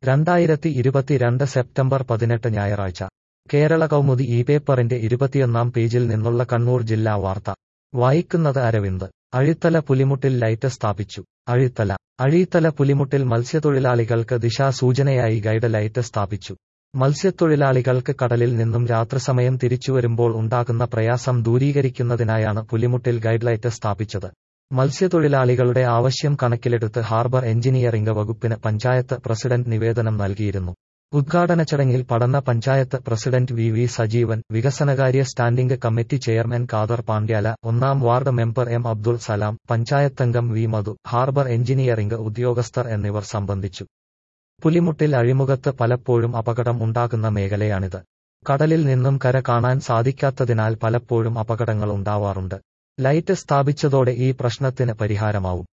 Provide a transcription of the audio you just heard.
രണ്ടായിരത്തി ഇരുപത്തിരണ്ട് സെപ്റ്റംബർ പതിനെട്ട് ഞായറാഴ്ച കേരള കൗമുദി ഈ പേപ്പറിന്റെ ഇരുപത്തിയൊന്നാം പേജിൽ നിന്നുള്ള കണ്ണൂർ ജില്ലാ വാർത്ത വായിക്കുന്നത് അരവിന്ദ് അഴിത്തല പുലിമുട്ടിൽ ലൈറ്റ് സ്ഥാപിച്ചു അഴിത്തല അഴീത്തല പുലിമുട്ടിൽ മത്സ്യത്തൊഴിലാളികൾക്ക് ദിശാസൂചനയായി ഗൈഡ് ലൈറ്റ് സ്ഥാപിച്ചു മത്സ്യത്തൊഴിലാളികൾക്ക് കടലിൽ നിന്നും രാത്രിസമയം തിരിച്ചുവരുമ്പോൾ ഉണ്ടാകുന്ന പ്രയാസം ദൂരീകരിക്കുന്നതിനായാണ് പുലിമുട്ടിൽ ഗൈഡ് ലൈറ്റ് സ്ഥാപിച്ചത് മത്സ്യത്തൊഴിലാളികളുടെ ആവശ്യം കണക്കിലെടുത്ത് ഹാർബർ എഞ്ചിനീയറിംഗ് വകുപ്പിന് പഞ്ചായത്ത് പ്രസിഡന്റ് നിവേദനം നൽകിയിരുന്നു ഉദ്ഘാടന ചടങ്ങിൽ പടന്ന panchayat president V V Sajeevan വികസനകാര്യ standing committee chairman Khader Pandyala ഒന്നാം ward member M Abdul Salam പഞ്ചായത്തംഗം വി മധു ഹാർബർ എഞ്ചിനീയറിംഗ് ഉദ്യോഗസ്ഥർ എന്നിവർ സംബന്ധിച്ചു പുലിമുട്ടിൽ അഴിമുഖത്ത് പലപ്പോഴും അപകടം ഉണ്ടാകുന്ന മേഖലയാണിത് കടലിൽ നിന്നും കര കാണാൻ സാധിക്കാത്തതിനാൽ പലപ്പോഴും അപകടങ്ങൾ ഉണ്ടാവാറുണ്ട് ലൈറ്റ് സ്ഥാപിച്ചതോടെ ഈ പ്രശ്നത്തിന് പരിഹാരമാവും